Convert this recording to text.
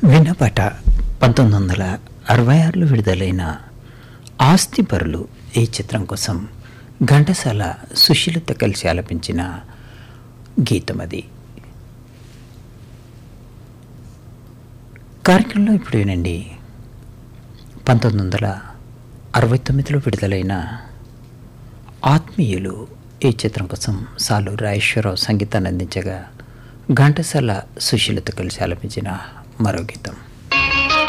విన్నపాట పంతొమ్మిది వందల అరవై ఆరులో విడుదలైన ఆస్తి పరులు ఈ చిత్రం కోసం ఘంటసాల సుశీలత కలిసి ఆలపించిన గీతం అది కార్యక్రమంలో ఇప్పుడు వినండి పంతొమ్మిది వందల అరవై తొమ్మిదిలో విడుదలైన ఆత్మీయులు ఈ చిత్రం కోసం సాలు రాజేశ్వరరావు సంగీతాన్ని అందించగా ఘంటసాల సుశీలత కలిసి ఆలపించిన మరో గీతం